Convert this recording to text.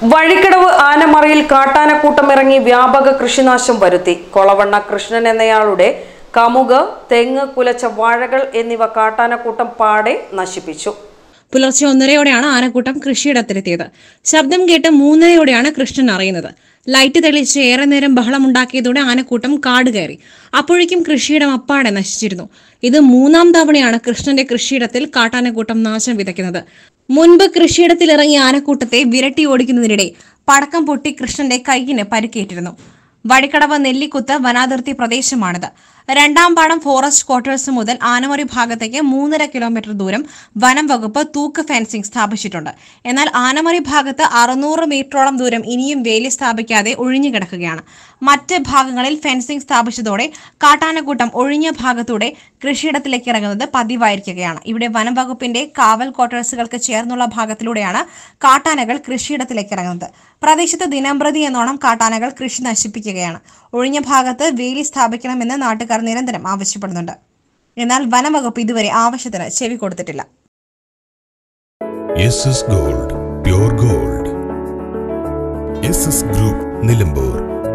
വഴിക്കടവ് ആനമറയിൽ കാട്ടാനക്കൂട്ടം ഇറങ്ങി വ്യാപക കൃഷിനാശം വരുത്തി കൊളവണ്ണ കൃഷ്ണൻ എന്നയാളുടെ കമുക് തെങ്ങ് കുലച്ച വാഴകൾ എന്നിവ കാട്ടാനക്കൂട്ടം പാടെ നശിപ്പിച്ചു പുലർച്ചെ ഒന്നരയോടെയാണ് ആനക്കൂട്ടം കൃഷിയിടത്തിലെത്തിയത് ശബ്ദം കേട്ട് മൂന്നരയോടെയാണ് കൃഷ്ണൻ അറിയുന്നത് ലൈറ്റ് തെളിയിച്ച് ഏറെ നേരം ബഹളമുണ്ടാക്കിയതോടെ ആനക്കൂട്ടം കാട് കയറി അപ്പോഴേക്കും കൃഷിയിടം അപ്പാടെ നശിച്ചിരുന്നു ഇത് മൂന്നാം തവണയാണ് കൃഷ്ണന്റെ കൃഷിയിടത്തിൽ കാട്ടാനക്കൂട്ടം നാശം വിതയ്ക്കുന്നത് മുൻപ് കൃഷിയിടത്തിൽ ഇറങ്ങിയ ആനക്കൂട്ടത്തെ വിരട്ടി ഓടിക്കുന്നതിനിടെ പടക്കം പൊട്ടി കൃഷ്ണന്റെ കൈയിന് പരിക്കേറ്റിരുന്നു വഴിക്കടവ് നെല്ലിക്കുത്ത് വനാതിർത്തി പ്രദേശമാണിത് രണ്ടാം പാടം ഫോറസ്റ്റ് ക്വാർട്ടേഴ്സ് മുതൽ ആനമറി ഭാഗത്തേക്ക് മൂന്നര കിലോമീറ്റർ ദൂരം വനം വകുപ്പ് തൂക്ക് ഫെൻസിംഗ് സ്ഥാപിച്ചിട്ടുണ്ട് എന്നാൽ ആനമറി ഭാഗത്ത് അറുന്നൂറ് മീറ്ററോളം ദൂരം ഇനിയും വേലി സ്ഥാപിക്കാതെ ഒഴിഞ്ഞു കിടക്കുകയാണ് മറ്റ് ഭാഗങ്ങളിൽ ഫെൻസിംഗ് സ്ഥാപിച്ചതോടെ കാട്ടാനക്കൂട്ടം ഒഴിഞ്ഞ ഭാഗത്തൂടെ കൃഷിയിടത്തിലേക്ക് ഇറങ്ങുന്നത് പതിവായിരിക്കുകയാണ് ഇവിടെ വനം വകുപ്പിന്റെ കാവൽ ക്വാർട്ടേഴ്സുകൾക്ക് ചേർന്നുള്ള ഭാഗത്തിലൂടെയാണ് കാട്ടാനകൾ കൃഷിയിടത്തിലേക്ക് ഇറങ്ങുന്നത് പ്രദേശത്ത് ദിനംപ്രതി എന്നോണം കാട്ടാനകൾ കൃഷി നശിപ്പിക്കുകയാണ് ഒഴിഞ്ഞ ഭാഗത്ത് വേലി സ്ഥാപിക്കണമെന്ന് നാട്ടുകാർ നിരന്തരം ആവശ്യപ്പെടുന്നുണ്ട് എന്നാൽ വനംവകുപ്പ് ഇതുവരെ ആവശ്യത്തിന് ചെവി കൊടുത്തിട്ടില്ല S S gold pure gold S S group Nilambur